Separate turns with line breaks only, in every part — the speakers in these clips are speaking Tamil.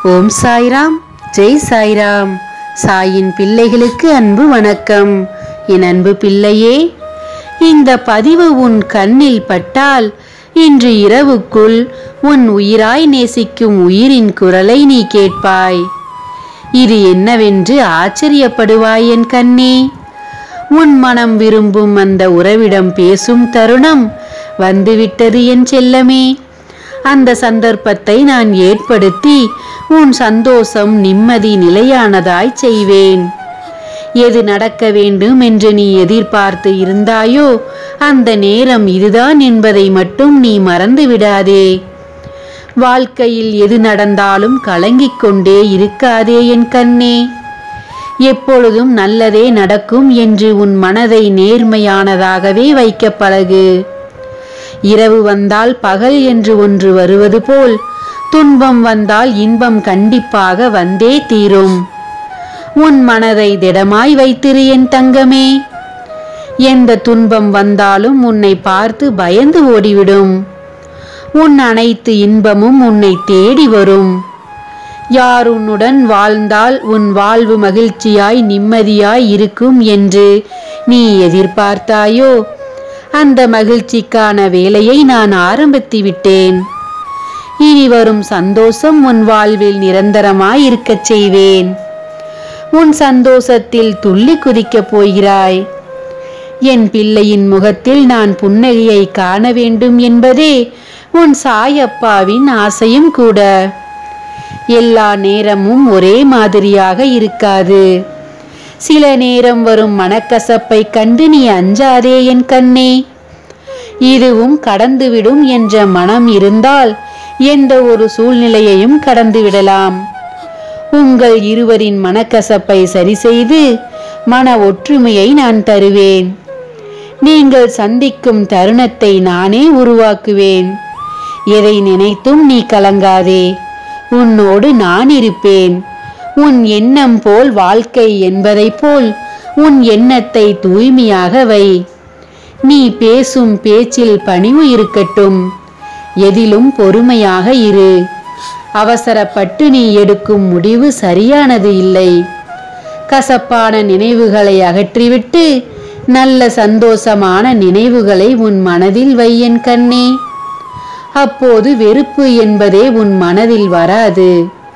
ஓம் சாய்ராம் ஜெய் சாய்ராம் சாயின் பிள்ளைகளுக்கு அன்பு வணக்கம் என் அன்பு பிள்ளையே இந்த பதிவு உன் கண்ணில் பட்டால் இன்று இரவுக்குள் உன் உயிராய் நேசிக்கும் உயிரின் குரலை நீ கேட்பாய் இது என்னவென்று ஆச்சரியப்படுவாய் என் கண்ணே உன் மனம் விரும்பும் அந்த உறவிடம் பேசும் தருணம் வந்துவிட்டது என் செல்லமே அந்த சந்தர்ப்பத்தை நான் ஏற்படுத்தி உன் சந்தோஷம் நிம்மதி நிலையானதாய் செய்வேன் எது நடக்க வேண்டும் என்று நீ எதிர்பார்த்து இருந்தாயோ அந்த நேரம் இதுதான் என்பதை மட்டும் நீ மறந்து விடாதே வாழ்க்கையில் எது நடந்தாலும் கலங்கிக் கொண்டே இருக்காதே என் கண்ணே எப்பொழுதும் நல்லதே நடக்கும் என்று உன் மனதை நேர்மையானதாகவே வைக்க பழகு இரவு வந்தால் பகல் என்று ஒன்று வருவது போல் துன்பம் வந்தால் இன்பம் கண்டிப்பாக வந்தே தீரும் உன் மனதை திடமாய் வைத்திரு என் தங்கமே எந்த துன்பம் வந்தாலும் உன்னை பார்த்து பயந்து ஓடிவிடும் உன் அனைத்து இன்பமும் உன்னை தேடி வரும் யார் உன்னுடன் வாழ்ந்தால் உன் வாழ்வு மகிழ்ச்சியாய் நிம்மதியாய் இருக்கும் என்று நீ எதிர்பார்த்தாயோ அந்த மகிழ்ச்சிக்கான வேலையை நான் ஆரம்பித்து விட்டேன் இனி வரும் சந்தோஷம் உன் வாழ்வில் நிரந்தரமாய் இருக்கச் செய்வேன் உன் சந்தோஷத்தில் துள்ளி குதிக்கப் போகிறாய் என் பிள்ளையின் முகத்தில் நான் புன்னகையை காண வேண்டும் என்பதே உன் சாயப்பாவின் ஆசையும் கூட எல்லா நேரமும் ஒரே மாதிரியாக இருக்காது சில நேரம் வரும் மனக்கசப்பை கண்டு நீ அஞ்சாதே என் கண்ணே இதுவும் கடந்துவிடும் என்ற மனம் இருந்தால் எந்த ஒரு சூழ்நிலையையும் கடந்து விடலாம் உங்கள் இருவரின் மனக்கசப்பை சரி செய்து மன ஒற்றுமையை நான் தருவேன் நீங்கள் சந்திக்கும் தருணத்தை நானே உருவாக்குவேன் எதை நினைத்தும் நீ கலங்காதே உன்னோடு நான் இருப்பேன் உன் எண்ணம் போல் வாழ்க்கை என்பதைப் போல் உன் எண்ணத்தை தூய்மையாக வை நீ பேசும் பேச்சில் பணிவு இருக்கட்டும் எதிலும் பொறுமையாக இரு அவசரப்பட்டு நீ எடுக்கும் முடிவு சரியானது இல்லை கசப்பான நினைவுகளை அகற்றிவிட்டு நல்ல சந்தோஷமான நினைவுகளை உன் மனதில் வை என் கண்ணே அப்போது வெறுப்பு என்பதே உன் மனதில் வராது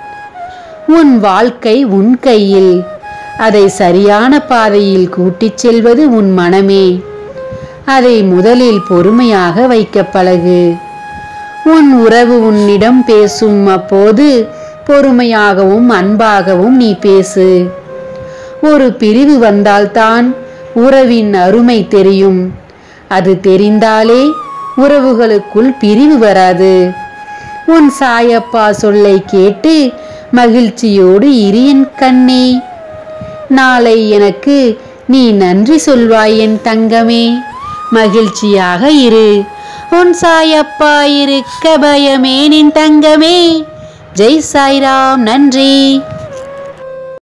உன் வாழ்க்கை உன் கையில் அதை சரியான பாதையில் கூட்டிச் செல்வது உன் மனமே அதை முதலில் பொறுமையாக வைக்க பழகு உன் உறவு உன்னிடம் பேசும் அப்போது பொறுமையாகவும் அன்பாகவும் நீ பேசு ஒரு பிரிவு வந்தால்தான் உறவின் அருமை தெரியும் அது தெரிந்தாலே உறவுகளுக்குள் பிரிவு வராது உன் சாயப்பா சொல்லை கேட்டு மகிழ்ச்சியோடு இரு என் கண்ணே நாளை எனக்கு நீ நன்றி சொல்வாய் என் தங்கமே மகிழ்ச்சியாக இரு உன் சாயப்பா இருக்க பயமே நின் தங்கமே ஜெய் சாய்ராம் நன்றி